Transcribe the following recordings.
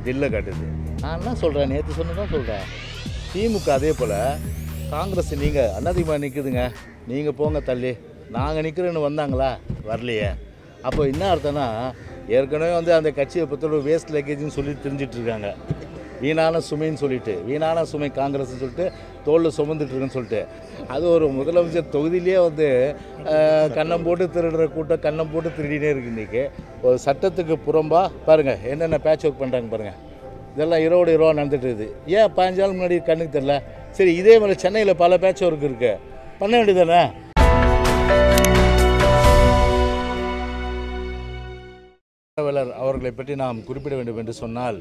தில்லை காட்டுது நான் என்ன சொல்கிறேன் நேற்று சொன்னதான் சொல்கிறேன் திமுக அதே போல் காங்கிரஸ் நீங்கள் அண்ணாதிமுக நிற்குதுங்க நீங்கள் போங்க தள்ளி நாங்கள் நிற்கிறேன்னு வந்தாங்களா வரலையே அப்போ என்ன அர்த்தம்னா ஏற்கனவே வந்து அந்த கட்சியை பற்றி ஒரு வேஸ்ட் லக்கேஜ்னு சொல்லி தெரிஞ்சிட்டு இருக்காங்க வீணான சுமைன்னு சொல்லிட்டு வீணான சுமை காங்கிரஸ்னு சொல்லிட்டு தோளில் சுமந்துட்டு இருக்குன்னு சொல்லிட்டு அது ஒரு முதலமைச்சர் தொகுதியிலேயே வந்து அஹ், கன்னம் போட்டு திருடுற கூட்டம் கன்னம் போட்டு திருடினே இருக்கு இன்றைக்கி ஒரு சட்டத்துக்கு புறம்பா பாருங்கள் என்னென்ன பேட்ச் ஒர்க் பண்ணுறாங்க பாருங்கள் இதெல்லாம் இரவோடு இரவா நடந்துட்டு இருக்குது ஏன் பதினஞ்சு நாள் முன்னாடி கண்ணுக்கு தெரில சரி இதே மாதிரி சென்னையில் பல பேட்ச் ஒர்க் இருக்குது பண்ண வேண்டியதானே வேலர் அவர்களை பற்றி நாம் குறிப்பிட வேண்டும் என்று சொன்னால்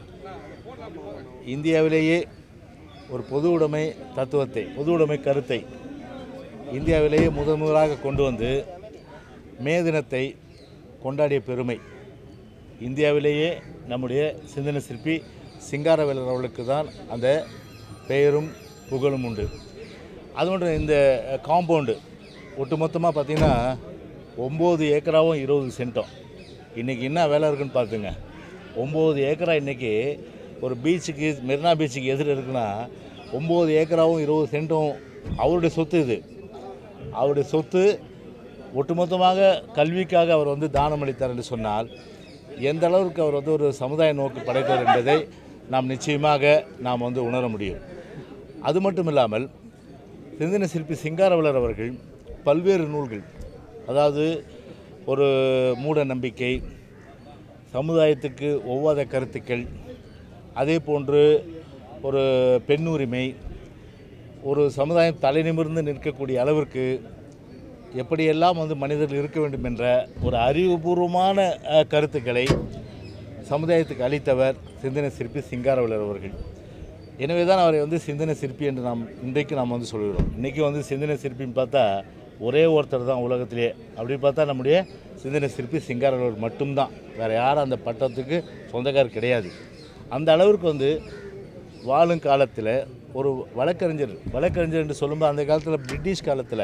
இந்தியாவிலேயே ஒரு பொது உடைமை தத்துவத்தை பொது உடைமை கருத்தை இந்தியாவிலேயே முதன் முதலாக கொண்டு வந்து மே தினத்தை கொண்டாடிய பெருமை இந்தியாவிலேயே நம்முடைய சிந்தனை சிற்பி சிங்காரவேலர் அவர்களுக்கு தான் அந்த பெயரும் புகழும் உண்டு அது மட்டும் இந்த காம்பவுண்டு ஒட்டுமொத்தமாக பார்த்தீங்கன்னா ஒம்பது ஏக்கராவும் இருபது சென்ட்டும் இன்றைக்கி என்ன வேலை இருக்குன்னு பார்த்துங்க ஒம்பது ஏக்கரா இன்றைக்கி ஒரு பீச்சுக்கு மெரினா பீச்சுக்கு எதிர இருக்குன்னா ஒம்பது ஏக்கராவும் இருபது சென்ட்டும் அவருடைய சொத்து இது அவருடைய சொத்து ஒட்டுமொத்தமாக கல்விக்காக அவர் வந்து தானம் அளித்தார் என்று சொன்னால் எந்த அளவுக்கு அவர் வந்து ஒரு சமுதாய நோக்கு படைத்தவர் என்பதை நாம் நிச்சயமாக நாம் வந்து உணர முடியும் அது மட்டும் இல்லாமல் சிந்தனை சிற்பி சிங்காரவலர் அவர்கள் பல்வேறு நூல்கள் அதாவது ஒரு மூட நம்பிக்கை சமுதாயத்துக்கு ஒவ்வாத கருத்துக்கள் அதே போன்று ஒரு பெண் உரிமை ஒரு சமுதாயம் தலை நிமிர்ந்து நிற்கக்கூடிய அளவிற்கு எப்படியெல்லாம் வந்து மனிதர்கள் இருக்க வேண்டும் என்ற ஒரு அறிவுபூர்வமான அஹ், கருத்துக்களை சமுதாயத்துக்கு அளித்தவர் சிந்தனை சிற்பி சிங்காரவலர் அவர்கள் எனவே தான் அவரை வந்து சிந்தனை சிற்பி என்று நாம் இன்றைக்கு நாம் வந்து சொல்கிறோம் இன்றைக்கி வந்து சிந்தனை சிற்பின்னு பார்த்தா ஒரே ஒருத்தர் தான் உலகத்திலேயே அப்படி பார்த்தா நம்முடைய சிந்தனை சிற்பி சிங்காரவலர் மட்டும்தான் வேறு யாரும் அந்த பட்டத்துக்கு சொந்தக்காரர் கிடையாது அந்த அளவிற்கு வந்து வாழும் காலத்தில் ஒரு வழக்கறிஞர் வழக்கறிஞர் என்று சொல்லும்போது அந்த காலத்தில் பிரிட்டிஷ் காலத்தில்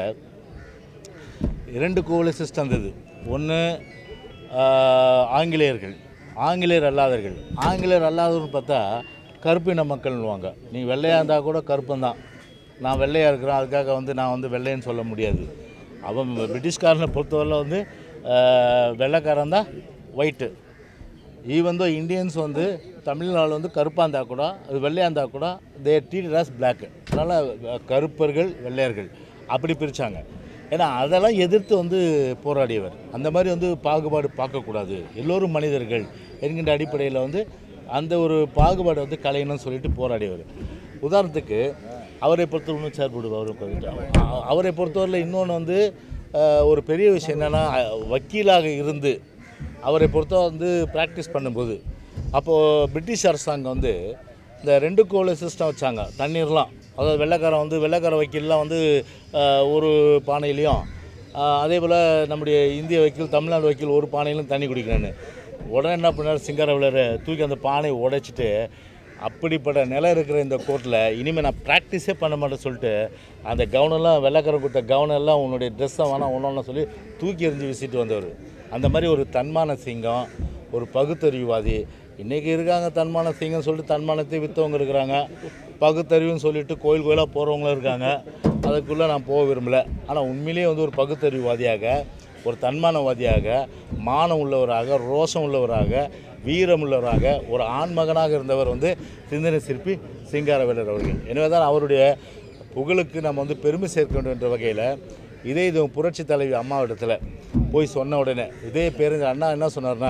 இரண்டு கோவில சிஸ்டம் இருந்தது ஒன்று ஆங்கிலேயர்கள் ஆங்கிலேயர் அல்லாதவர்கள் ஆங்கிலேயர் அல்லாதவர்னு பார்த்தா கருப்பின மக்கள்னுவாங்க நீ வெள்ளையாக இருந்தால் கூட கருப்பன் தான் நான் வெள்ளையாக இருக்கிறேன் அதுக்காக வந்து நான் வந்து வெள்ளைன்னு சொல்ல முடியாது அவன் பிரிட்டிஷ்காரனை பொறுத்தவரையில் வந்து ஆஹ், வெள்ளைக்காரன் தான் ஒயிட்டு ஈவன் தோ இந்தியன்ஸ் வந்து தமிழ்நாடு வந்து கருப்பாக இருந்தால் கூட அது வெள்ளையாக இருந்தால் கூட தே ட்ரீட் as black அதனால் கருப்பர்கள் வெள்ளையர்கள் அப்படி பிரித்தாங்க ஏன்னா அதெல்லாம் எதிர்த்து வந்து போராடியவர் அந்த மாதிரி வந்து பாகுபாடு பார்க்கக்கூடாது எல்லோரும் மனிதர்கள் என்கின்ற அடிப்படையில் வந்து அந்த ஒரு பாகுபாடு வந்து கலையணும்னு சொல்லிட்டு போராடியவர் உதாரணத்துக்கு அவரை பொறுத்தவரை இன்னும் சார்பு அவர் அவரை பொறுத்தவரையில் இன்னொன்று வந்து அஹ், ஒரு பெரிய விஷயம் என்னென்னா வக்கீலாக இருந்து அவரை பொறுத்த வந்து ப்ராக்டிஸ் பண்ணும்போது அப்போது பிரிட்டிஷ் அரசாங்கம் வந்து இந்த ரெண்டு கோல சிஸ்டம் வச்சாங்க தண்ணீர்லாம் அதாவது வெள்ளைக்காரன் வந்து வெள்ளைக்கார வக்கீல்லாம் வந்து ஆஹ், ஒரு பானையிலையும் ஆஹ், அதே போல் நம்முடைய இந்திய வக்கீல் தமிழ்நாடு வக்கீல் ஒரு பானையிலும் தண்ணி குடிக்கிறேன்னு உடனே என்ன பண்ணார் சிங்காரவிலரை தூக்கி அந்த பானையை உடைச்சிட்டு அப்படிப்பட்ட நிலம் இருக்கிற இந்த கோர்ட்டில் இனிமேல் நான் ப்ராக்டிஸே பண்ண மாட்டேன்னு சொல்லிட்டு அந்த கவுனெல்லாம் வெள்ளைக்காரன் கொடுத்த கவுனெல்லாம் உன்னுடைய ட்ரெஸ்ஸை வேணாம் ஒன்று சொல்லி தூக்கி எறிஞ்சு வீசிட்டு வந்தவர் அந்த மாதிரி ஒரு தன்மான சிங்கம் ஒரு பகுத்தறிவுவாதி இன்றைக்கி இருக்காங்க தன்மான சிங்கம்னு சொல்லிட்டு தன்மானத்தை விற்றவங்க இருக்கிறாங்க பகுத்தறிவுன்னு சொல்லிட்டு கோயில் கோயிலாக போகிறவங்களும் இருக்காங்க அதுக்குள்ளே நான் போக விரும்பல ஆனால் உண்மையிலேயே வந்து ஒரு பகுத்தறிவுவாதியாக ஒரு தன்மானவாதியாக மானம் உள்ளவராக ரோஷம் உள்ளவராக வீரம் உள்ளவராக ஒரு ஆண்மகனாக இருந்தவர் வந்து சிந்தனை சிற்பி சிங்காரவேலர் அவர்கள் எனவே தான் அவருடைய புகழுக்கு நம்ம வந்து பெருமை சேர்க்க வேண்டும் என்ற வகையில் இதே இது புரட்சி தலைவி அம்மாவிடத்தில் போய் சொன்ன உடனே இதே பேருந்து அண்ணா என்ன சொன்னார்னா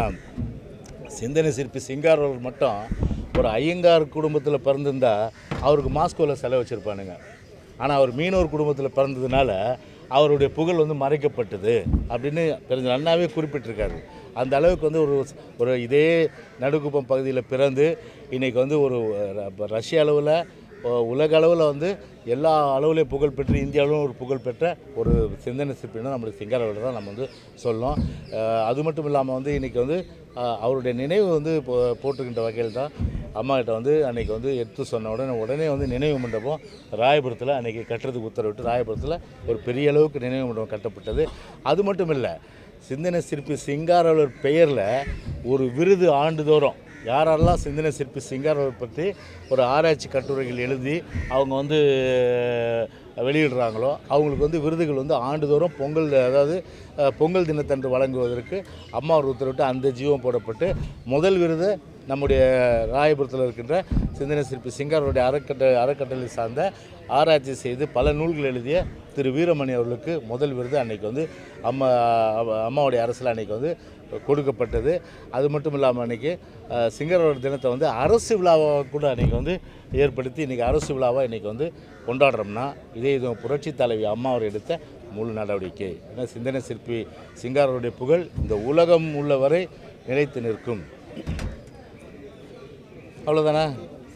சிந்தனை சிற்பி சிங்காரவர் மட்டும் ஒரு ஐயங்கார் குடும்பத்தில் பிறந்திருந்தா அவருக்கு மாஸ்கோவில் செலவு வச்சுருப்பானுங்க ஆனால் அவர் மீனவர் குடும்பத்தில் பிறந்ததுனால அவருடைய புகழ் வந்து மறைக்கப்பட்டது அப்படின்னு பெருஞ்ச அண்ணாவே குறிப்பிட்டிருக்காரு அந்த அளவுக்கு வந்து ஒரு ஒரு இதே நடுக்குப்பம் பகுதியில் பிறந்து இன்றைக்கி வந்து ஒரு ர- ரஷ்ய அளவில் உலக அளவில் வந்து எல்லா அளவுலேயும் புகழ் பெற்று இந்தியாவிலும் ஒரு புகழ் பெற்ற ஒரு சிந்தனை சிற்பினா நம்மளுக்கு சிங்காரவேலர் தான் நம்ம வந்து சொல்லணும் அஹ் அது மட்டும் இல்லாமல் வந்து இன்றைக்கி வந்து அஹ் அவருடைய நினைவு வந்து போ போட்டுக்கின்ற வகையில் தான் அம்மா கிட்ட வந்து அன்றைக்கி வந்து எடுத்து சொன்ன உடனே உடனே வந்து நினைவு மண்டபம் ராயபுரத்தில் அன்றைக்கி கட்டுறதுக்கு உத்தரவிட்டு ராயபுரத்தில் ஒரு பெரிய அளவுக்கு நினைவு மண்டபம் கட்டப்பட்டது அது மட்டும் இல்லை சிந்தனை சிற்பி சிங்காரவேலர் பெயரில் ஒரு விருது ஆண்டுதோறும் யாரெல்லாம் சிந்தனை சிற்பி சிங்காரவர் பற்றி ஒரு ஆராய்ச்சி கட்டுரைகள் எழுதி அவங்க வந்து வெளியிடுறாங்களோ அவங்களுக்கு வந்து விருதுகள் வந்து ஆண்டுதோறும் பொங்கல் அதாவது அஹ், பொங்கல் தினத்தன்று வழங்குவதற்கு அம்மா ஒரு உத்தரவிட்டு அந்த ஜீவம் போடப்பட்டு முதல் விருது நம்முடைய ராயபுரத்தில் இருக்கின்ற சிந்தனை சிற்பி சிங்காரருடைய அறக்கட்ட அறக்கட்டளை சார்ந்த ஆராய்ச்சி செய்து பல நூல்கள் எழுதிய திரு வீரமணி அவர்களுக்கு முதல் விருது அன்னைக்கு வந்து அம்மா அவ- அம்மாவுடைய அரசில் அன்னைக்கு வந்து கொடுக்கப்பட்டது அது மட்டும் இல்லாமல் அன்றைக்கி சிங்கரோட தினத்தை வந்து அரசு விழாவாக கூட அன்றைக்கி வந்து ஏற்படுத்தி இன்றைக்கி அரசு விழாவாக இன்றைக்கி வந்து கொண்டாடுறோம்னா இதே இது புரட்சி தலைவி அம்மா அவர் எடுத்த முழு நடவடிக்கை ஏன்னா சிந்தனை சிற்பி சிங்காரருடைய புகழ் இந்த உலகம் உள்ளவரை நிலைத்து நிற்கும் அவ்வளோதானே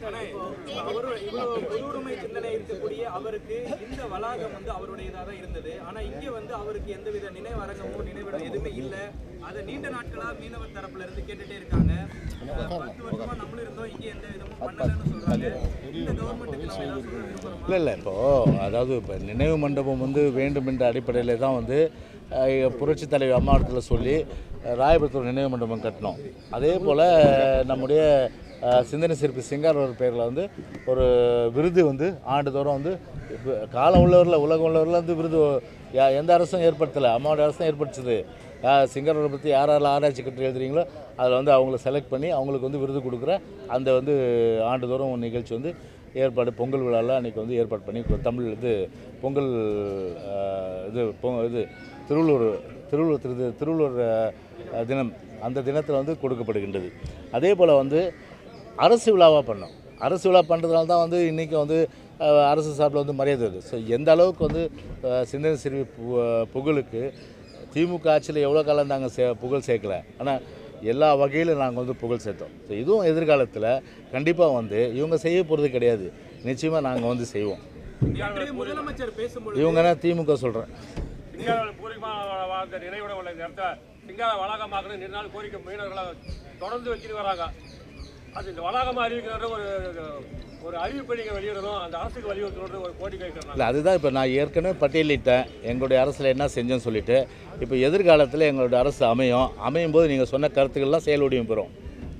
அவரு இவ்வளவு பொதுவுடைமை சிந்தனை இருக்கக்கூடிய அவருக்கு இந்த வளாகம் வந்து அவருடையதாக தான் இருந்தது ஆனா இங்க வந்து அவருக்கு எந்தவித நினைவரங்கமோ நினைவிடம் எதுவுமே இல்ல அதை நீண்ட நாட்களா மீனவர் தரப்புல இருந்து கேட்டுட்டே இருக்காங்க அஹ் பத்து வருஷமா நம்மளும் இருந்தோம் இங்க எந்த விதமும் பண்ணலன்னு சொல்றாங்க இந்த கவர்மெண்ட்டுக்கு நம்ம ஏதாவது சொல்ல விரும்புறோமா இல்லை இல்லை இப்போது அதாவது இப்போ நினைவு மண்டபம் வந்து வேண்டும் என்ற அடிப்படையில் தான் வந்து அஹ், புரட்சி தலைவி அம்மா இடத்துல சொல்லி அஹ், ராயபுரத்தில் நினைவு மண்டபம் கட்டினோம் அதே போல் நம்முடைய அஹ், சிந்தனை சிற்பி சிங்காரவர் பேரில் வந்து ஒரு விருது வந்து ஆண்டுதோறும் வந்து இப்ப காலம் உள்ளவரில் உலகம் உள்ளவரில் வந்து விருது யா- எந்த அரசும் ஏற்படுத்தலை அம்மாவோட அரசும் ஏற்படுத்துது சிங்கரோட பற்றி யார் யாரெல்லாம் ஆராய்ச்சி கட்டு எழுதுறீங்களோ அதில் வந்து அவங்கள செலக்ட் பண்ணி அவங்களுக்கு வந்து விருது கொடுக்குற அந்த வந்து ஆண்டுதோறும் ஒரு நிகழ்ச்சி வந்து ஏற்பாடு பொங்கல் விழாவில் அன்றைக்கி வந்து ஏற்பாடு பண்ணி கொ- தமிழ் இது பொங்கல் ஆஹ், இது பொ இது திருவள்ளூர் திருவள்ளூர் திரு திருவள்ளூர் ஆஹ், தினம் அந்த தினத்தில் வந்து கொடுக்கப்படுகின்றது அதே போல் வந்து அரசு விழாவாக பண்ணோம் அரசு விழா பண்ணுறதுனால தான் வந்து இன்றைக்கி வந்து ஆஹ், அரசு சார்பில் வந்து மரியாதை வருது ஸோ எந்த அளவுக்கு வந்து ஆஹ், சிந்தனை சிறுவி பு- புகழுக்கு திமுக ஆட்சியில் எவ்வளோ காலம் நாங்கள் சே புகழ் சேர்க்கல ஆனால் எல்லா வகையிலும் நாங்கள் வந்து புகழ் சேர்த்தோம் ஸோ இதுவும் எதிர்காலத்தில் கண்டிப்பாக வந்து இவங்க செய்ய போகிறது கிடையாது நிச்சயமாக நாங்கள் வந்து செய்வோம் நேற்று முதலமைச்சர் பேசும்பொழுது இவங்கன்னா திமுக சொல்கிறேன் சிங்கார பூர்வீகமாக வாழ்ந்த நினைவிடம் உள்ள இந்த இடத்த சிங்கார வளாகமாக்கணும் நீண்ட நாள் கோரிக்கை மீனவர்களை தொடர்ந்து வச்சுட்டு வராங்க அது இந்த வளாகமாக அறிவிக்கிற ஒரு ஒரு அறிவிப்பை நீங்கள் வெளியிடணும் அந்த அரசுக்கு வலியுறுத்தணும் ஒரு கோரிக்கை வைக்கிறேன் இல்லை அதுதான் இப்போ நான் ஏற்கனவே பட்டியலிட்டேன் எங்களுடைய அரசில் என்ன செஞ்சேன்னு சொல்லிட்டு இப்போ எதிர்காலத்தில் எங்களுடைய அரசு அமையும் அமையும் போது நீங்கள் சொன்ன கருத்துக்கள்லாம் செயல் வடிவம் பெறும்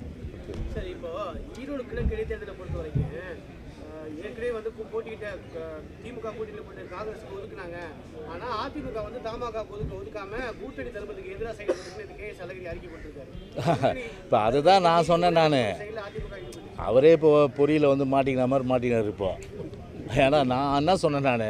சரி இப்போ ஈரோடு கிழக்கு இடைத்தேர்தலை பொறுத்த வரைக்கும் அஹ், ஏற்கனவே வந்து கு- போட்டியிட்ட அஹ், திமுக கூட்டணியில் போட்டு காங்கிரஸுக்கு ஒதுக்குனாங்க ஆனா அதிமுக வந்து தமாக ஒதுக்க ஒதுக்காம கூட்டணி தர்மத்துக்கு எதிராக செயல்படுறதுன்னு கே எஸ் அழகிரி அறிக்கை போட்டிருக்காரு இப்போ அதுதான் நான் சொன்னேன் நான் செயலில் அதிமுக ஈடுபட்டு அவரே இப்போ பொறியில் வந்து மாட்டிக்கிற மாதிரி மாட்டிக்கினார் இப்போ ஏன்னா நான் என்ன சொன்னேன் நான்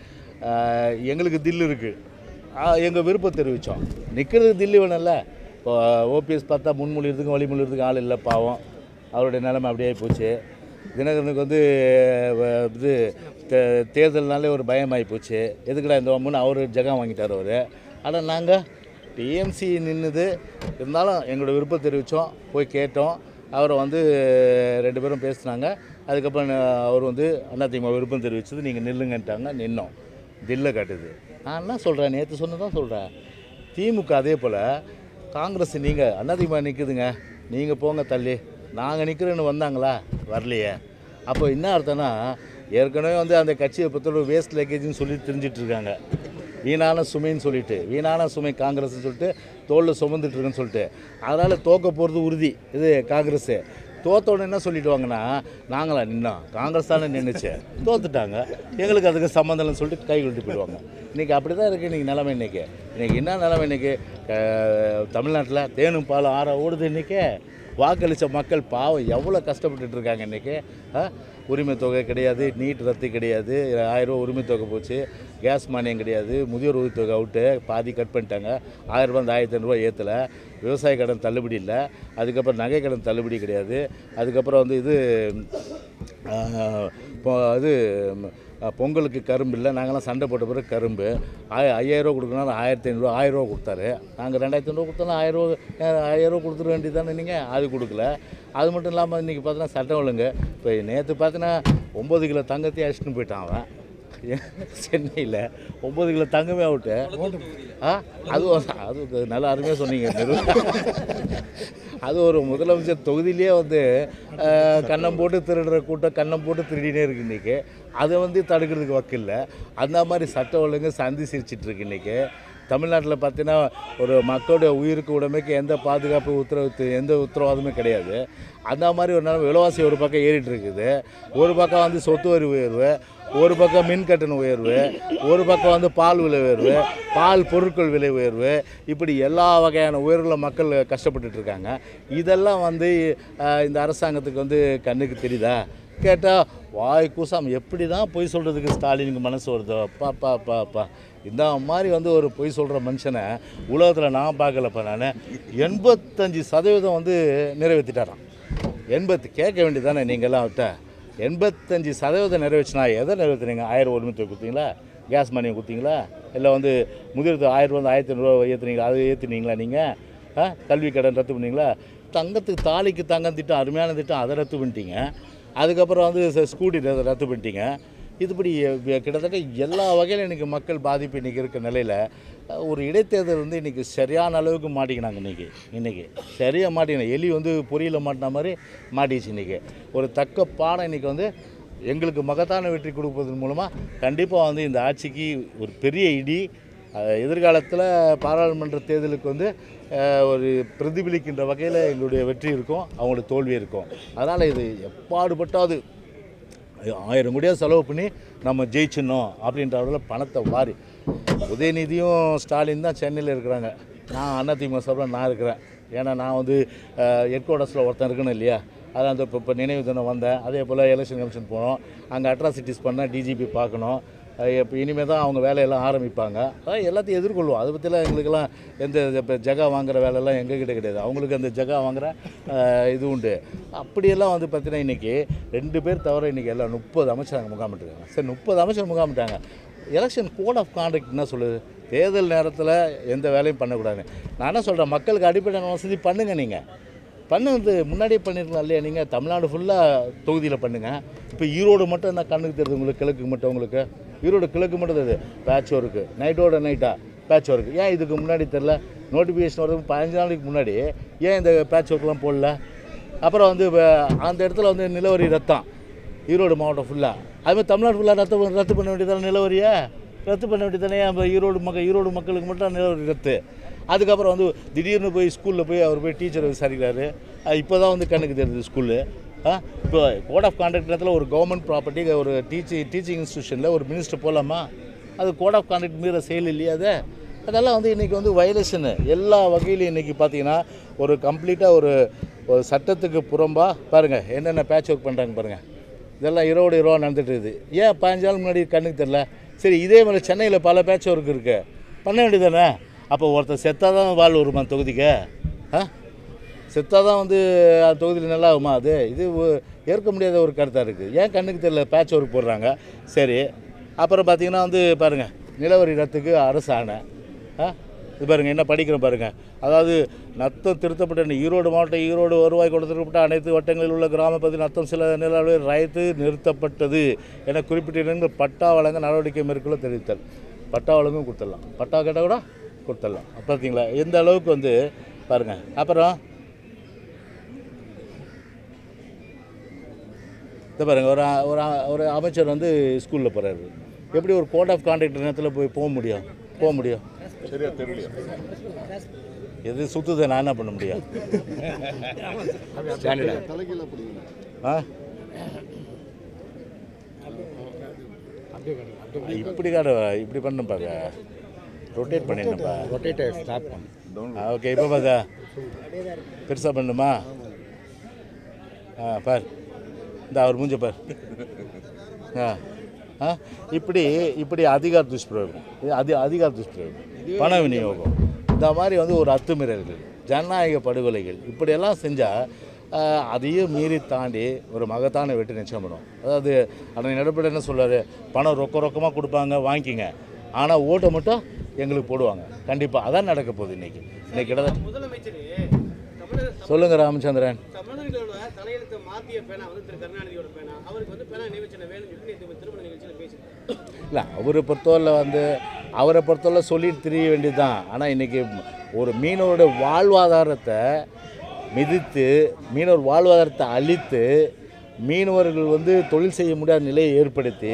எங்களுக்கு தில் இருக்குது எங்கள் விருப்பம் தெரிவித்தோம் நிற்கிறதுக்கு தில்லு வேணும்ல இப்போ ஓபிஎஸ் பார்த்தா முன்மொழிகிறதுக்கும் வழிமொழிகிறதுக்கும் ஆள் இல்லை பாவம் அவருடைய நிலைமை அப்படியே போச்சு தினகரனுக்கு வந்து வ- இது தே- தேர்தல்னாலே ஒரு பயமாகி போச்சு எதுக்குடா இந்த வம்புன்னு அவர் ஜெகம் வாங்கிட்டார் அவர் ஆனால் நாங்கள் டிஎம்சி நின்றுது இருந்தாலும் எங்களோட விருப்பம் தெரிவித்தோம் போய் கேட்டோம் அவரை வந்து ரெண்டு பேரும் பேசினாங்க அதுக்கப்புறம் நான் அவர் வந்து அதிமுக விருப்பம் தெரிவித்தது நீங்கள் நில்லுங்கன்ட்டாங்க நின்னோம் தில்லை காட்டுது நான் என்ன சொல்கிறேன் நேற்று சொன்னதான் சொல்கிறேன் திமுக அதே போல் காங்கிரஸ் நீங்கள் அதிமுக நிற்குதுங்க நீங்கள் போங்க தள்ளி நாங்கள் நிற்கிறேன்னு வந்தாங்களா வரலையே அப்போ என்ன அர்த்தம்னா ஏற்கனவே வந்து அந்த கட்சியை பொறுத்தவரை வேஸ்ட் லக்கேஜ்னு சொல்லி தெரிஞ்சிட்டு இருக்காங்க வீணான சுமைன்னு சொல்லிட்டு வீணான சுமை காங்கிரஸ்னு சொல்லிட்டு தோளில் சுமந்துட்டு இருக்குன்னு சொல்லிட்டு அதனால் தோக்க போகிறது உறுதி இது காங்கிரஸு தோத்த உடனே என்ன சொல்லிடுவாங்கன்னா நாங்களா நின்னோம் காங்கிரஸ் தானே நின்றுச்சு தோத்துட்டாங்க எங்களுக்கு அதுக்கு சம்மந்தம் இல்லைன்னு சொல்லிட்டு கை விட்டு போயிடுவாங்க இன்றைக்கி அப்படி தான் இருக்குது இன்றைக்கி நிலைமை இன்றைக்கி இன்றைக்கி என்ன நிலைமை இன்றைக்கி தமிழ்நாட்டில் தேனும் பாலும் ஆற ஓடுது இன்றைக்கி வாக்களித்த மக்கள் பாவம் எவ்வளோ கஷ்டப்பட்டுட்டு இருக்காங்க இன்றைக்கி உரிமை தொகை கிடையாது நீட் ரத்து கிடையாது ஆயிரரூவா உரிமை தொகை போச்சு கேஸ் மானியம் கிடையாது முதியோர் உதவித்தொகை அவுட்டு பாதி கட் பண்ணிட்டாங்க ஆயிரரூபா அந்த ஆயிரத்தி ஐநூறுரூவா ஏற்றலை விவசாய கடன் தள்ளுபடி இல்லை அதுக்கப்புறம் நகை கடன் தள்ளுபடி கிடையாது அதுக்கப்புறம் வந்து இது ஆஹ், இப்போ இது ம், அஹ், பொங்கலுக்கு கரும்பு இல்லை நாங்களாம் சண்டை போட்ட பிறகு கரும்பு ஆய ஐயாயிரரூவா கொடுக்கணும் ஆயிரத்தி ஐநூறுரூவா ஆயிரரூவா கொடுத்தாரு நாங்கள் ரெண்டாயிரத்தி ஐநூறுவா கொடுத்தாலும் ஆயிரரூவா ஆயிரரூவா கொடுத்துட வேண்டியது தானே நீங்கள் அது கொடுக்கல அது மட்டும் இல்லாமல் இன்றைக்கி பார்த்தீங்கன்னா சட்டம் ஒழுங்கு இப்போ நேற்று பார்த்தீங்கன்னா ஒம்பது கிலோ தங்கத்தையும் அடிச்சுட்டு போயிட்டான் அவன் சென்னையில் ஒம்பது கிலோ தங்கமே அவுட்டு ஆ அது ஒரு- அது ஒரு நல்ல அருமையாக சொன்னீங்க நிரு அது ஒரு முதலமைச்சர் தொகுதியிலே வந்து அஹ், கன்னம் போட்டு திருடுற கூட்டம் கன்னம் போட்டு திருடினே இருக்கு இன்றைக்கி அதை வந்து தடுக்கிறதுக்கு வக்கில்ல அந்த மாதிரி சட்ட ஒழுங்கு சந்தி சிரிச்சிட்டு இருக்கு இன்றைக்கி தமிழ்நாட்டில் பார்த்தீங்கன்னா ஒரு மக்களுடைய உயிருக்கு உடமைக்கு எந்த பாதுகாப்பு உத்தரவு எந்த உத்தரவாதமே கிடையாது அந்த மாதிரி ஒரு நிலைமை விலைவாசி ஒரு பக்கம் ஏறிட்டு இருக்குது ஒரு பக்கம் வந்து சொத்து வரி உயர்வு ஒரு பக்கம் மின் கட்டண உயர்வு ஒரு பக்கம் வந்து பால் விலை உயர்வு பால் பொருட்கள் விலை உயர்வு இப்படி எல்லா வகையான உயர்வுல மக்கள் கஷ்டப்பட்டுட்டு இருக்காங்க இதெல்லாம் வந்து அஹ், இந்த அரசாங்கத்துக்கு வந்து கண்ணுக்கு தெரியுதா கேட்டால் வாய் கூசாம எப்படி தான் பொய் சொல்கிறதுக்கு ஸ்டாலினுக்கு மனசு வருதோ பா பா பா பா இந்த மாதிரி வந்து ஒரு பொய் சொல்கிற மனுஷனை உலகத்தில் நான் பார்க்கலப்பா நான் எண்பத்தஞ்சு சதவீதம் வந்து நிறைவேற்றிட்டாராம் எண்பத்து கேட்க வேண்டியதானே நீங்கள்லாம் அவர்கிட்ட எண்பத்தஞ்சு சதவீதம் நிறைவேற்றினா எதை நிறைவேற்றுனீங்க ஆயிரம் ஒரு மீட்டர் கொடுத்தீங்களா கேஸ் மணியை கொடுத்தீங்களா இல்லை வந்து முதிர்த்து ஆயிரம் ரூபா ஆயிரத்தி ஐநூறுரூவா ஏற்றுனீங்களா அது ஏற்றுனீங்களா நீங்கள் ஆ கல்வி கடன் ரத்து பண்ணீங்களா தங்கத்துக்கு தாலிக்கு தங்கம் திட்டம் அருமையான திட்டம் அதை ரத்து பண்ணிட்டீங்க அதுக்கப்புறம் வந்து ச- ஸ்கூட்டி ர- ரத்து பண்ணிட்டீங்க இதுபடி எ- கிட்டத்தட்ட எல்லா வகையிலும் இன்றைக்கி மக்கள் பாதிப்பு இன்றைக்கி இருக்க நிலையில் ஒரு இடைத்தேர்தல் வந்து இன்றைக்கி சரியான அளவுக்கு மாட்டிக்கினாங்க இன்றைக்கி இன்றைக்கி சரியாக மாட்டிக்கினாங்க எலி வந்து பொரியல மாட்டின மாதிரி மாட்டிச்சு இன்றைக்கி ஒரு தக்க பாடம் இன்றைக்கி வந்து எங்களுக்கு மகத்தான வெற்றி கொடுப்பதன் மூலமாக கண்டிப்பாக வந்து இந்த ஆட்சிக்கு ஒரு பெரிய இடி எதிர்காலத்தில் பாராளுமன்ற தேர்தலுக்கு வந்து அஹ், ஒரு பிரதிபலிக்கின்ற வகையில் எங்களுடைய வெற்றி இருக்கும் அவங்களுக்கு தோல்வி இருக்கும் அதனால் இது எப்பாடுபட்டாது ஆயிரம் கோடியாக செலவு பண்ணி நம்ம ஜெயிச்சிடணும் அப்படின்ற அளவில் பணத்தை வாரி உதயநிதியும் ஸ்டாலின் தான் சென்னையில் இருக்கிறாங்க நான் அதிமுக சார்பில் நான் இருக்கிறேன் ஏன்னா நான் வந்து ஹெட் குவார்ட்டர்ஸில் ஒருத்தன் இருக்கணும் இல்லையா அதான் அந்த இப்போ இப்போ நினைவு தினம் வந்தேன் அதே போல் எலெக்ஷன் கமிஷன் போனோம் அங்கே அட்ராசிட்டிஸ் பண்ணால் டிஜிபி பார்க்கணும் இப்போ இனிமேல் தான் அவங்க வேலையெல்லாம் ஆரம்பிப்பாங்க அதான் எல்லாத்தையும் எதிர்கொள்வோம் அதை பற்றிலாம் எங்களுக்கெல்லாம் எந்த இப்போ ஜகா வாங்குற வேலையெல்லாம் எங்ககிட்ட கிடையாது அவங்களுக்கு அந்த ஜகா வாங்குற அஹ், இது உண்டு அப்படியெல்லாம் வந்து பார்த்தீங்கன்னா இன்றைக்கி ரெண்டு பேர் தவிர இன்றைக்கி எல்லாம் முப்பது அமைச்சர் முகாமிட்டுருக்காங்க சரி முப்பது அமைச்சர் முகாமிட்டாங்க எலெக்ஷன் கோட் ஆஃப் கான்டக்ட் என்ன சொல்லுது தேர்தல் நேரத்தில் எந்த வேலையும் பண்ணக்கூடாது நான் என்ன சொல்கிறேன் மக்களுக்கு அடிப்படையான வசதி பண்ணுங்கள் நீங்கள் பண்ணுறது முன்னாடியே பண்ணிருக்கலாம் இல்லையா நீங்கள் தமிழ்நாடு ஃபுல்லாக தொகுதியில் பண்ணுங்கள் இப்போ ஈரோடு மட்டும் என்ன கண்ணுக்கு தெரியுது உங்களுக்கு கிழக்கு மட்டும் உங்களுக்கு ஈரோடு கிழக்கு மட்டும் தெரியுது பேட்ச் ஒர்க்கு நைட்டோட நைட்டாக பேட்ச் ஒர்க் ஏன் இதுக்கு முன்னாடி தெரில நோட்டிஃபிகேஷன் வரதுக்கு பதினஞ்சு நாளைக்கு முன்னாடி ஏன் இந்த பேட்ச் ஒர்க்லாம் போடல அப்புறம் வந்து வ- அந்த இடத்துல வந்து நிலவரி ரத்தம் ஈரோடு மாவட்டம் ஃபுல்லாக அதுமாதிரி தமிழ்நாடு ஃபுல்லாக ரத்து பண்ண- ரத்து பண்ண வேண்டியதானே நிலவரியா ரத்து பண்ண வேண்டியதானே நம்ம ஈரோடு மக்கள் ஈரோடு மக்களுக்கு மட்டும் நிலவரி ரத்து அதுக்கப்புறம் வந்து திடீர்னு போய் ஸ்கூலில் போய் அவர் போய் டீச்சரை விசாரிக்கிறாரு இப்போ தான் வந்து கண்ணுக்கு தெரியுது ஸ்கூலு ஆ இப்போ கோட் ஆஃப் கான்டாக்ட் இடத்துல ஒரு கவர்மெண்ட் ப்ராப்பர்ட்டி ஒரு டீச்சிங் டீச்சிங் இன்ஸ்டியூஷனில் ஒரு மினிஸ்டர் போகலாமா அது கோட் ஆஃப் கான்டாக்ட் மீற செயல் இல்லையா அது அதெல்லாம் வந்து இன்றைக்கி வந்து வயலேஷனு எல்லா வகையிலும் இன்றைக்கி பார்த்தீங்கன்னா ஒரு கம்ப்ளீட்டாக ஒரு ஒரு சட்டத்துக்கு புறம்பாக பாருங்கள் என்னென்ன பேட்ச் ஒர்க் பண்ணுறாங்க பாருங்கள் இதெல்லாம் இரவோடு இரவா நடந்துட்டு இருக்குது ஏன் பதினஞ்சு நாள் முன்னாடி கண்ணுக்கு தெரில சரி இதே மாதிரி சென்னையில் பல பேட்ச் ஒர்க் இருக்குது பண்ண வேண்டியதானே அப்போ ஒருத்தர் செத்தாக தான் வாழ் வருமா தொகுதிக்கு ஆ செத்தாக தான் வந்து அந்த தொகுதியில் நல்லா ஆகுமா அது இது ஒ- ஏற்க முடியாத ஒரு கருத்தாக இருக்குது ஏன் கண்ணுக்கு தெரியல பேட்ச் ஒர்க் போடுறாங்க சரி அப்புறம் பார்த்தீங்கன்னா வந்து பாருங்கள் நிலவரி ரத்துக்கு அரசு ஆணை ஆ இது பாருங்கள் என்ன படிக்கிறோம் பாருங்கள் அதாவது நத்தம் திருத்தப்பட்ட இந்த ஈரோடு மாவட்டம் ஈரோடு வருவாய் கொடுத்திருக்கப்பட்ட அனைத்து வட்டங்களில் உள்ள கிராம பகுதி நத்தம் சில நிலவில் ரைத்து நிறுத்தப்பட்டது என குறிப்பிட்ட இடங்கள் பட்டா வழங்க நடவடிக்கை மேற்கொள்ள தெரிவித்தல் பட்டா வழங்கும் கொடுத்துடலாம் பட்டா கேட்டால் கூட கொடுத்துடலாம் பார்த்தீங்களா எந்த அளவுக்கு வந்து பாருங்கள் அப்புறம் இந்த பாருங்க ஒரு அ- ஒரு அ- ஒரு அமைச்சர் வந்து ஸ்கூலில் போகிறாரு எப்படி ஒரு கோட் ஆஃப் கான்டாக்ட் நேரத்தில் போய் போக முடியும் போக முடியும் எது சுத்துதை நான் என்ன பண்ண முடியும் ஆ இப்படி காட இப்படி பண்ணுப்பாங்க ரொட்டேட் பண்ணிடணும்ப்பா ரொட்டேட்டர் ஸ்டாப் பண்ணு ஓகே இப்போ பார்த்தா பெருசாக பண்ணுமா ஆ பார் இந்த அவர் மூஞ்ச பார் ஆ ஆ இப்படி இப்படி அதிகார துஷ்பிரயோகம் இது அதி அதிகார துஷ்பிரயோகம் பண விநியோகம் இந்த மாதிரி வந்து ஒரு அத்துமீறல்கள் ஜனநாயக படுகொலைகள் இப்படியெல்லாம் செஞ்சால் அதையும் மீறி தாண்டி ஒரு மகத்தான வெற்றி நிச்சயம் பண்ணும் அதாவது அன்றைய நடப்பட என்ன சொல்றாரு பணம் ரொக்க ரொக்கமாக கொடுப்பாங்க வாங்கிக்கிங்க ஆனால் ஓட்டை மட்டும் எங்களுக்கு போடுவாங்க கண்டிப்பாக அதான் நடக்க போகுது இன்னைக்கு இன்னைக்கு கிட்டத்தட்ட முதலமைச்சர் தமிழக சொல்லுங்கள் ராமச்சந்திரன் தமிழர்களோட தலையெழுத்தை மாத்திய பேனா வந்து திரு கருணாநிதியோட பேனா அவருக்கு வந்து பேனா நினைவுச்சின்ன வேணும் சொல்லி நேற்று திருமண நிகழ்ச்சியில் பேசியிருக்காரு இல்லை அவரை பொறுத்தவரையில் வந்து அவரை பொறுத்தவரை சொல்லிட்டு தெரிய வேண்டியது தான் ஆனால் இன்றைக்கி ஒரு மீனவரோட வாழ்வாதாரத்தை மிதித்து மீனவர் வாழ்வாதாரத்தை அழித்து மீனவர்கள் வந்து தொழில் செய்ய முடியாத நிலையை ஏற்படுத்தி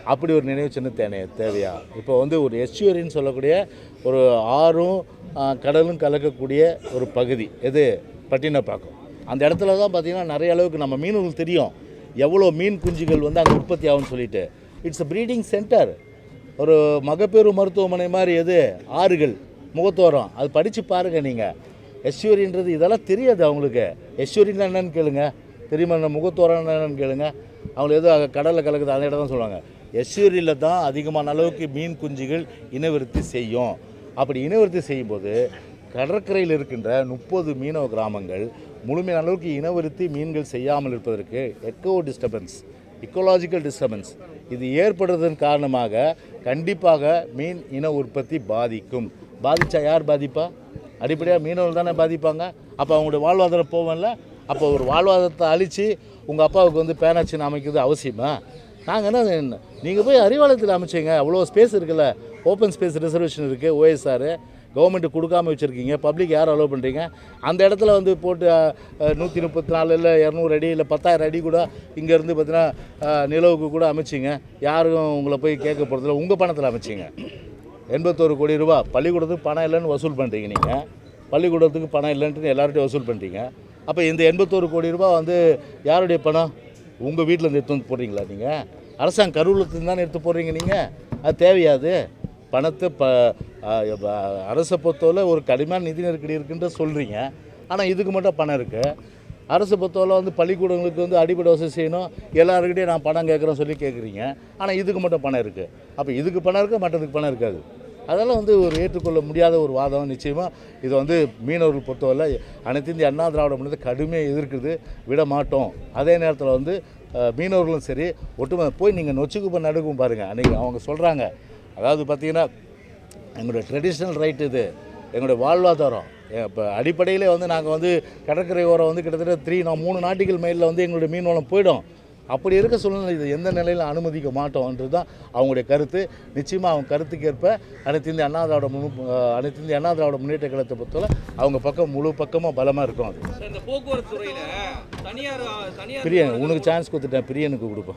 அப்படி ஒரு நினைவு சின்னம் தேவை தேவையா இப்போ வந்து ஒரு எஸ்யூரின்னு சொல்லக்கூடிய ஒரு ஆறும் ஆ, கடலும் கலக்கக்கூடிய ஒரு பகுதி எது பட்டினப்பாக்கம் அந்த இடத்துல தான் பார்த்திங்கன்னா நிறைய அளவுக்கு நம்ம மீனவர்களுக்கு தெரியும் எவ்வளோ மீன் குஞ்சுகள் வந்து அங்கே உற்பத்தி ஆகும்னு சொல்லிட்டு இட்ஸ் அ ப்ரீடிங் சென்டர் ஒரு மகப்பேறு மருத்துவமனை மாதிரி எது ஆறுகள் முகத்தோரம் அது படித்து பாருங்கள் நீங்கள் எஸ்யூரின்றது இதெல்லாம் தெரியாது அவங்களுக்கு எஸ்யூரின்னா என்னன்னு கேளுங்க தெரியுமா என்ன முகத்தோரம் என்னன்னு கேளுங்க அவங்களுக்கு ஏதோ அங்க கடலில் கலக்குது அந்த இடம் தான் சொல்லுவாங்க எஸ்யூரியில் தான் அதிகமான அளவுக்கு மீன் குஞ்சுகள் இனவிருத்தி செய்யும் அப்படி இனவிருத்தி செய்யும்போது கடற்கரையில் இருக்கின்ற முப்பது மீனவ கிராமங்கள் முழுமையான அளவுக்கு இனவிருத்தி மீன்கள் செய்யாமல் இருப்பதற்கு எக்கோ டிஸ்டர்பன்ஸ் இக்கோலாஜிக்கல் டிஸ்டர்பன்ஸ் இது ஏற்படுறதன் காரணமாக கண்டிப்பாக மீன் இன உற்பத்தி பாதிக்கும் பாதிச்சா யார் பாதிப்பா அடிப்படையாக மீனவர்கள் தானே பாதிப்பாங்க அப்போ அவங்களுடைய வாழ்வாதாரம் போவோம்ல அப்போ ஒரு வாழ்வாதாரத்தை அழித்து உங்கள் அப்பாவுக்கு வந்து பேனாச்சின்னு அமைக்கிறது அவசியமா நாங்கள் என்ன நீங்கள் போய் அறிவாலயத்தில் அமைச்சிங்க அவ்வளோ ஸ்பேஸ் இருக்குல்ல ஓப்பன் ஸ்பேஸ் ரிசர்வேஷன் இருக்குது ஓஎஸ்ஆர் கவர்மெண்ட் கொடுக்காம வச்சுருக்கீங்க பப்ளிக் யார் அலோவ் பண்ணுறீங்க அந்த இடத்துல வந்து போட்டு நூற்றி முப்பத்தி நாலு இல்லை இரநூறு அடி இல்லை பத்தாயிரம் அடி கூட இங்கேருந்து பார்த்தீங்கன்னா நிலவுக்கு கூட அமைச்சிங்க யாரும் உங்களை போய் கேட்க போகிறதில்ல உங்கள் பணத்தில் அமைச்சிங்க எண்பத்தோரு கோடி ரூபா பள்ளிக்கூடத்துக்கு பணம் இல்லைன்னு வசூல் பண்ணுறீங்க நீங்கள் பள்ளிக்கூடத்துக்கு பணம் இல்லைன்ட்டு எல்லார்ட்டையும் வசூல் பண்ணுறீங்க அப்போ இந்த எண்பத்தோரு கோடி ரூபா வந்து யாருடைய பணம் உங்கள் வீட்டில் இருந்து எடுத்து வந்து போடுறீங்களா நீங்கள் அரசாங்க கருவூலத்துலேருந்து தானே எடுத்து போடுறீங்க நீங்கள் அது தேவையாது பணத்தை ப அஹ், ப- அரசை பொறுத்தவரை ஒரு கடுமையான நிதி நெருக்கடி இருக்குன்ற சொல்கிறீங்க ஆனால் இதுக்கு மட்டும் பணம் இருக்குது அரசு பொறுத்தவரை வந்து பள்ளிக்கூடங்களுக்கு வந்து அடிப்படை வசதி செய்யணும் எல்லாருக்கிட்டையும் நான் பணம் கேட்குறேன்னு சொல்லி கேட்குறீங்க ஆனால் இதுக்கு மட்டும் பணம் இருக்குது அப்போ இதுக்கு பணம் இருக்குது மற்றதுக்கு பணம் இருக்காது அதெல்லாம் வந்து ஒரு ஏற்றுக்கொள்ள முடியாத ஒரு வாதம் நிச்சயமாக இது வந்து மீனவர்கள் பொறுத்தவரை அனைத்து இந்திய அண்ணா திராவிட முன்னேற்ற கடுமையாக எதிர்க்குது விட மாட்டோம் அதே நேரத்தில் வந்து அஹ், மீனவர்களும் சரி ஒட்டுமொத்த போய் நீங்கள் நொச்சுக்கு நடுக்கும் பாருங்கள் அன்றைக்கி அவங்க சொல்கிறாங்க அதாவது பார்த்தீங்கன்னா எங்களுடைய ட்ரெடிஷ்னல் ரைட் இது எங்களுடைய வாழ்வாதாரம் இப்போ அடிப்படையிலே வந்து நாங்கள் வந்து கடற்கரை ஓரம் வந்து கிட்டத்தட்ட த்ரீ நான் மூணு நாட்டிகள் மைலில் வந்து எங்களுடைய மீன் வளம் போயிடும் அப்படி இருக்க சூழ்நிலை இது எந்த நிலையில் அனுமதிக்க மாட்டோம்ன்றது தான் அவங்களுடைய கருத்து நிச்சயமாக அவங்க கருத்துக்கு ஏற்ப அனைத்து இந்திய அண்ணா திராவிட முழு அஹ் அனைத்து இந்திய அண்ணா திராவிட முன்னேற்ற கழகத்தை பொறுத்தவரை அவங்க பக்கம் முழு பக்கமாக பலமாக இருக்கும் அது சார், இந்த போக்குவரத்து துறையில தனியார் தனியார் பிரியன் உனக்கு சான்ஸ் கொடுத்துட்டேன் பிரியனுக்கு கொடுப்போம்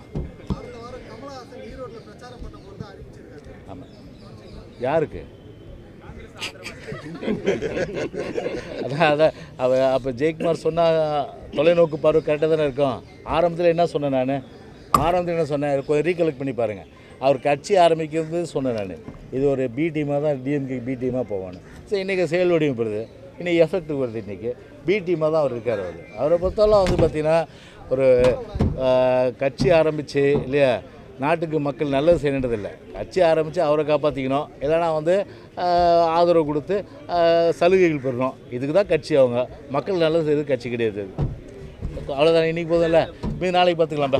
ஆமாம் யாருக்கு அதான் அதான் அவ அப்போ ஜெயக்குமார் சொன்னால் தொலைநோக்கு பார்வை கரெக்டாக தானே இருக்கும் ஆரம்பத்தில் என்ன சொன்னேன் நான் ஆரம்பத்தில் என்ன சொன்னேன் கொஞ்சம் ரீகலெக்ட் பண்ணி பாருங்கள் அவர் கட்சி ஆரம்பிக்கிறது சொன்னேன் நான் இது ஒரு பி டீமாக தான் டிஎம்கே பி டீமாக போவான்னு சரி இன்றைக்கி செயல் வடிவப்படுது இன்னைக்கு எஃபெக்ட் வருது இன்றைக்கி பி டீமாக தான் அவர் இருக்கார் அவர் அவரை பொறுத்தவரை வந்து பார்த்திங்கன்னா ஒரு ஆஹ், கட்சி ஆரம்பித்து இல்லையா நாட்டுக்கு மக்கள் நல்லது செய்யணுன்றதில்லை கட்சி ஆரம்பித்து அவரை காப்பாற்றிக்கணும் இல்லைனா வந்து ஆஹ், ஆதரவு கொடுத்து ஆஹ், சலுகைகள் பெறணும் இதுக்கு தான் கட்சி அவங்க மக்கள் நல்லது செய்யறது கட்சி கிடையாது அவ்வளோதான் இன்னைக்கு போதும்ல மீது நாளைக்கு பார்த்துக்கலாம்ப்பா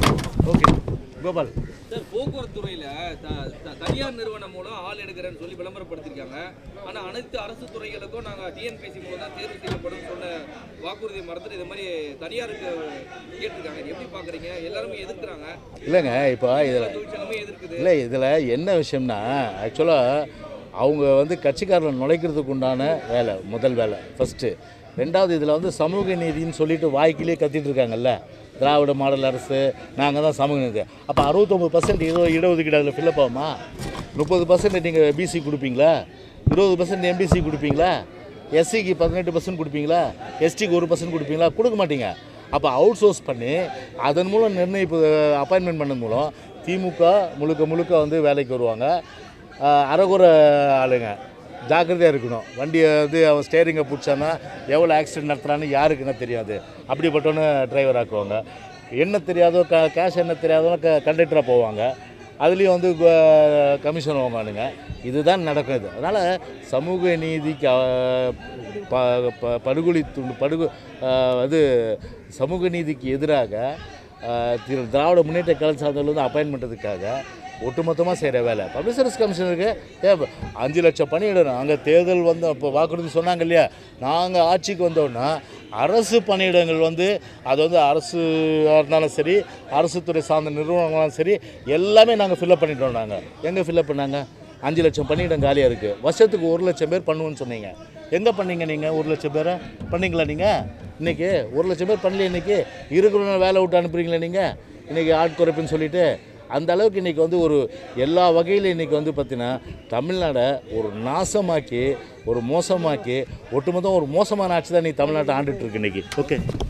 ஓகே கோபால் சார் போக்குவரத்து துறையில த- த- தனியார் நிறுவனம் மூலம் ஆள் எடுக்கிறேன்னு சொல்லி விளம்பரப்படுத்திருக்காங்க ஆனா அனைத்து அரசு துறைகளுக்கும் நாங்க டிஎன்பிசி மூலம் தான் தேர்வு செய்யப்படும் சொன்ன வாக்குறுதியை மறந்துட்டு இது மாதிரி தனியாருக்கு கேட்டிருக்காங்க இது எப்படி பாக்குறீங்க எல்லாருமே எதிர்க்கிறாங்க இல்லைங்க இப்போ இதில் தொழிற்சங்கமே எதிர்க்குது இல்லை இதில் என்ன விஷயம்னா ஆக்சுவலாக அவங்க வந்து கட்சிக்காரர்கள் நுழைக்கிறதுக்கு உண்டான வேலை முதல் வேலை ஃபஸ்ட்டு ரெண்டாவது இதில் வந்து சமூக நீதின்னு சொல்லிட்டு வாய்க்கிலே கத்திட்டு இருக்காங்கல்ல திராவிட மாடல் அரசு நாங்கள் தான் சமூக நீதி அப்போ அறுபத்தொம்பது பர்சன்ட் இட இடஒதுக்கீடு அதில் ஃபில்லப் ஆகுமா முப்பது பர்சன்ட் நீங்கள் பிசி கொடுப்பீங்களா இருபது பர்சன்ட் எம்பிசி கொடுப்பீங்களா எஸ்சிக்கு பதினெட்டு பர்சன்ட் கொடுப்பீங்களா எஸ்டிக்கு ஒரு பர்சன்ட் கொடுப்பீங்களா கொடுக்க மாட்டீங்க அப்போ அவுட் சோர்ஸ் பண்ணி அதன் மூலம் நிர்ணயிப்பு அப்பாயின்மெண்ட் பண்ணது மூலம் திமுக முழுக்க முழுக்க வந்து வேலைக்கு வருவாங்க ஆஹ் அரைகுறை ஆளுங்க ஜாக்கிரதையாக இருக்கணும் வண்டியை வந்து அவன் ஸ்டேரிங்கை பிடிச்சானா எவ்வளோ ஆக்சிடென்ட் நடத்துறான்னு யாருக்கு என்ன தெரியாது அப்படிப்பட்டவனு டிரைவர் ஆக்குவாங்க என்ன தெரியாதோ க கேஷ் என்ன தெரியாதோ க கண்டக்டராக போவாங்க அதுலேயும் வந்து க- கமிஷன் வாங்குவானுங்க இதுதான் நடக்கும் இது அதனால் சமூக நீதிக்கு அஹ், ப ப- படுகொலி துண்டு படுகொ அஹ், இது சமூக நீதிக்கு எதிராக அஹ், திரு திராவிட முன்னேற்ற கழக சார்ந்தவர்கள் வந்து அப்பாயின் பண்ணுறதுக்காக ஒட்டுமொத்தமாக செய்கிற வேலை பப்ளிக் சர்வீஸ் கமிஷனருக்கு ஏ அஞ்சு லட்சம் பணியிடணும் அங்கே தேர்தல் வந்து இப்போ வாக்குறுதி சொன்னாங்க இல்லையா நாங்கள் ஆட்சிக்கு வந்தோன்னா அரசு பணியிடங்கள் வந்து அது வந்து அரசு இருந்தாலும் சரி அரசு துறை சார்ந்த நிறுவனங்களாலும் சரி எல்லாமே நாங்கள் ஃபில்அப் பண்ணிட்டோம் நாங்கள் எங்கே ஃபில்அப் பண்ணாங்க அஞ்சு லட்சம் பணியிடம் காலியாக இருக்குது வருஷத்துக்கு ஒரு லட்சம் பேர் பண்ணுவோன்னு சொன்னீங்க எங்கே பண்ணீங்க நீங்கள் ஒரு லட்சம் பேரை பண்ணீங்களா நீங்கள் இன்றைக்கி ஒரு லட்சம் பேர் பண்ணல இன்றைக்கி இருக்கிறவங்க வேலை விட்டு அனுப்புறீங்களா நீங்கள் இன்றைக்கி ஆட்குறைப்புன்னு சொல்லிட்டு அந்த அளவுக்கு இன்றைக்கி வந்து ஒரு எல்லா வகையிலும் இன்றைக்கி வந்து பார்த்திங்கன்னா தமிழ்நாடை ஒரு நாசமாக்கி ஒரு மோசமாக்கி ஒட்டுமொத்தம் ஒரு மோசமான ஆட்சி தான் நீ தமிழ்நாட்டை ஆண்டுட்டு இருக்கு இன்றைக்கி ஓகே